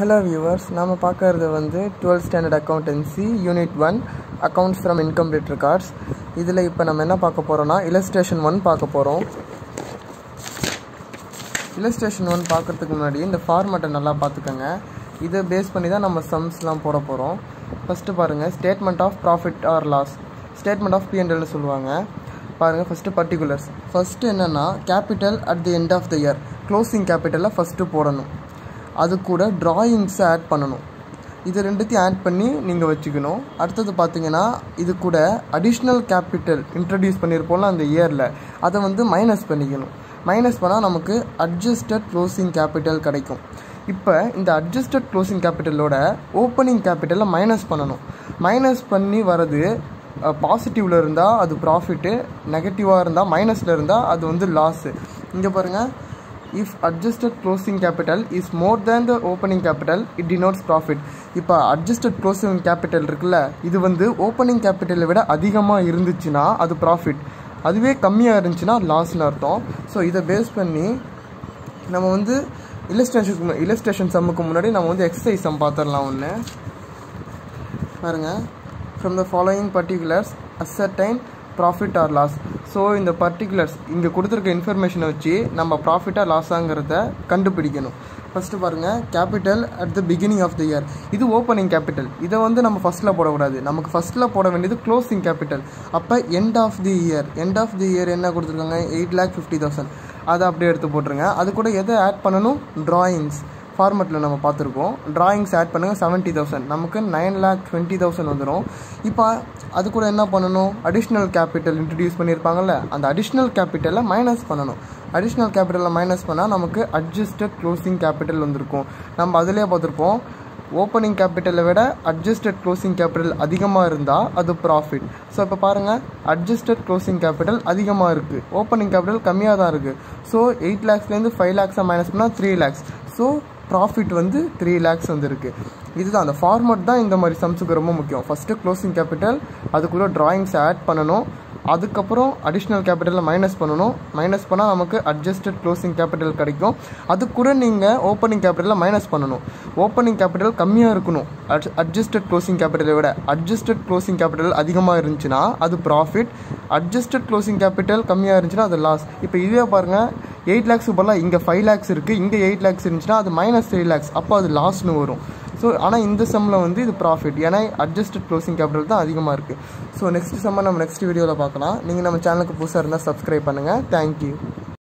hello viewers நாம் பார்க்கறது வந்து twelfth standard accountancy unit one accounts from incomplete records இதில் இப்போ நம்ம என்ன பார்க்க போகிறோம்னா இல்லஸ்ட்ரேஷன் ஒன் பார்க்க போகிறோம் இல்லஸ்ட்ரேஷன் ஒன் பார்க்கறதுக்கு முன்னாடி இந்த ஃபார்மேட்டை நல்லா பார்த்துக்கோங்க இதை பேஸ் பண்ணி தான் நம்ம சம்ஸ்லாம் போட போகிறோம் ஃபஸ்ட்டு பாருங்கள் statement of profit or loss statement of பிஎன்எல்னு சொல்லுவாங்க பாருங்கள் ஃபஸ்ட்டு பர்டிகுலர்ஸ் ஃபஸ்ட்டு என்னென்னா capital at the end of the year closing கேபிட்டலில் ஃபஸ்ட்டு போடணும் அது கூட ட்ராயிங்ஸை ஆட் பண்ணணும் இது ரெண்டுத்தையும் ஆட் பண்ணி நீங்கள் வச்சுக்கணும் அடுத்தது பார்த்தீங்கன்னா இது கூட அடிஷ்னல் கேபிட்டல் இன்ட்ரடியூஸ் பண்ணியிருப்போம்ல அந்த இயரில் அதை வந்து மைனஸ் பண்ணிக்கணும் மைனஸ் பண்ணால் நமக்கு அட்ஜஸ்டட் க்ளோசிங் கேபிட்டல் கிடைக்கும் இப்போ இந்த அட்ஜஸ்டட் க்ளோசிங் கேபிட்டலோட ஓப்பனிங் கேபிட்டலை மைனஸ் பண்ணணும் மைனஸ் பண்ணி வரது பாசிட்டிவில் இருந்தால் அது ப்ராஃபிட்டு நெகட்டிவாக இருந்தால் மைனஸில் இருந்தால் அது வந்து லாஸு இங்கே பாருங்கள் if adjusted closing capital is more than the opening capital it denotes profit இப்போ அட்ஜஸ்டட் க்ளோசிங் கேபிட்டல் இருக்குல்ல இது வந்து ஓப்பனிங் கேபிட்டலை விட அதிகமாக இருந்துச்சுன்னா அது ப்ராஃபிட் அதுவே கம்மியாக இருந்துச்சுன்னா லாஸ்னு அர்த்தம் ஸோ இதை பேஸ் பண்ணி நம்ம வந்து இல்லஸ்ட்ரேஷனுக்கு இல்லஸ்ட்ரேஷன் சம்முக்கு முன்னாடி நம்ம வந்து எக்ஸசைஸ் சம் பார்த்துடலாம் ஒன்று பாருங்கள் from the following particulars ascertain profit or loss so இந்த பர்டிகுலர்ஸ் இங்கே கொடுத்துருக்க இன்ஃபர்மேஷனை வச்சு நம்ம ப்ராஃபிட்டாக லாஸாங்கிறத கண்டுபிடிக்கணும் ஃபஸ்ட்டு பாருங்கள் capital at the beginning of the year இது ஓப்பனிங் கேபிட்டல் இதை வந்து நம்ம ஃபஸ்ட்டில் போடக்கூடாது நமக்கு ஃபஸ்ட்டில் போட வேண்டியது க்ளோசிங் கேபிட்டல் அப்போ end of the year end of the year என்ன கொடுத்துருக்காங்க எயிட் லேக் ஃபிஃப்டி தௌசண்ட் அதை அப்படியே எடுத்து போட்டுருங்க அது கூட எதை ஆட் பண்ணணும் ட்ராயிங்ஸ் ஃபார்மெட்டில் நம்ம பார்த்துருக்கோம் ட்ராயிங்ஸ் ஆட் பண்ணுங்கள் செவன்ட்டி தௌசண்ட் நமக்கு நைன் லேக் டுவெண்ட்டி தௌசண்ட் வந்துடும் இப்போ அது கூட என்ன பண்ணணும் அடிஷ்னல் கேபிட்டல் இன்ட்ரடியூஸ் பண்ணியிருப்பாங்கல்ல அந்த அடிஷ்னல் கேபிட்டலை மைனஸ் பண்ணணும் அடிஷ்னல் கேபிட்டலில் மைனஸ் பண்ணால் நமக்கு அட்ஜஸ்டட் க்ளோசிங் கேபிட்டல் வந்திருக்கும் நம்ம அதிலே பார்த்துருப்போம் ஓப்பனிங் கேபிட்டலை விட அட்ஜஸ்டட் க்ளோசிங் கேபிட்டல் அதிகமாக இருந்தால் அது ப்ராஃபிட் ஸோ இப்போ பாருங்கள் அட்ஜஸ்டட் க்ளோசிங் கேபிட்டல் அதிகமாக இருக்குது ஓப்பனிங் கேபிட்டல் கம்மியாக தான் இருக்குது ஸோ எயிட் லேக்ஸ்லேருந்து ஃபைவ் லேக்ஸாக மைனஸ் பண்ணால் த்ரீ லேக்ஸ் ஸோ ப்ராஃபிட் வந்து த்ரீ லேக்ஸ் வந்துருக்கு இதுதான் அந்த ஃபார்மட் தான் இந்த மாதிரி சம்ஸுக்கு ரொம்ப முக்கியம் ஃபஸ்ட்டு க்ளோசிங் கேபிட்டல் அதுக்குள்ளே ட்ராயிங்ஸ் ஆட் பண்ணணும் அதுக்கப்புறம் அடிஷ்னல் கேபிட்டலில் மைனஸ் பண்ணணும் மைனஸ் பண்ணால் நமக்கு அட்ஜஸ்டட் க்ளோசிங் கேபிட்டல் கிடைக்கும் அது கூட நீங்கள் ஓப்பனிங் கேபிட்டலில் மைனஸ் பண்ணணும் ஓப்பனிங் கேபிட்டல் கம்மியாக இருக்கணும் அட் அட்ஜஸ்டட் க்ளோசிங் கேபிட்டலை விட அட்ஜஸ்டட் க்ளோசிங் கேபிட்டல் அதிகமாக இருந்துச்சுன்னா அது ப்ராஃபிட் அட்ஜஸ்டட் க்ளோசிங் கேபிட்டல் கம்மியாக இருந்துச்சுன்னா அது லாஸ் இப்போ இதே பாருங்கள் எயிட் லேக்ஸுக்கு பதிலாக இங்கே ஃபைவ் லேக்ஸ் இருக்குது இங்கே எயிட் லேக்ஸ் இருந்துச்சுன்னா அது மைனஸ் த்ரீ லேக்ஸ் அப்போ அது லாஸ்னு வரும் ஸோ ஆனால் இந்த செம்மில் வந்து இது ப்ராஃபிட் ஏன்னா அட்ஜஸ்டட் க்ளோசிங் கேபிட்டல் தான் அதிகமாக இருக்குது ஸோ நெக்ஸ்ட் செம்மை நம்ம நெக்ஸ்ட் வீடியோவில் பார்க்கலாம் நீங்கள் நம்ம சேனலுக்கு புதுசாக இருந்தால் சப்ஸ்கிரைப் பண்ணுங்கள் தேங்க்யூ